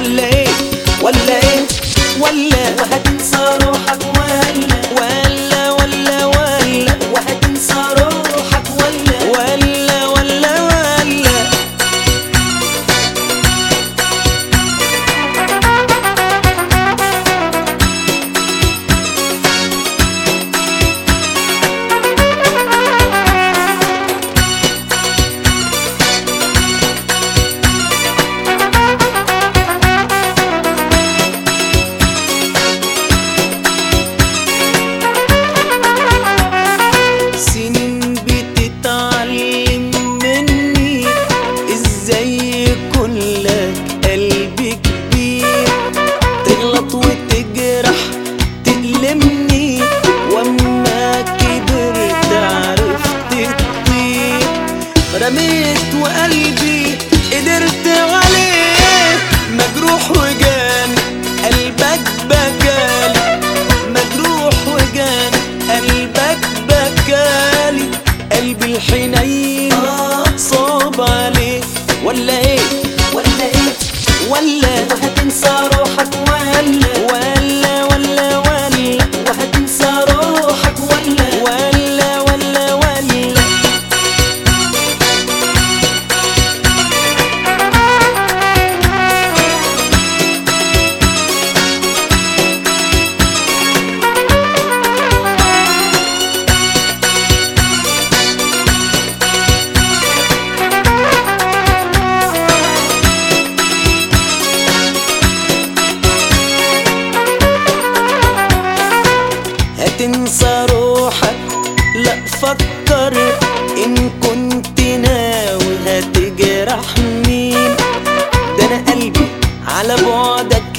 ولا ايه ولا ايه ولا وهتنسى روحك ولا ولا ولا ولا وهتنسى روحك ولا ولا ولا ولا سنين بتتعلم مني ازاي يكون لك قلب كبير تغلط وتجرح تألمني واما كبرت عرفت تطير رميت وقلبي قدرت عليه مجروح وجان قلبك بكالي مجروح وجان قلبك بكالي قلبي الحنين صاب عليه ولا ايه ولا ايه ولا وهتنسى روحك ولا ولا ولا ولا وهتنسى روحك ولا ولا ولا ولا هتنسى روحك لا فكر ان كنت ناوي هتجرح مين ده انا قلبي على بعدك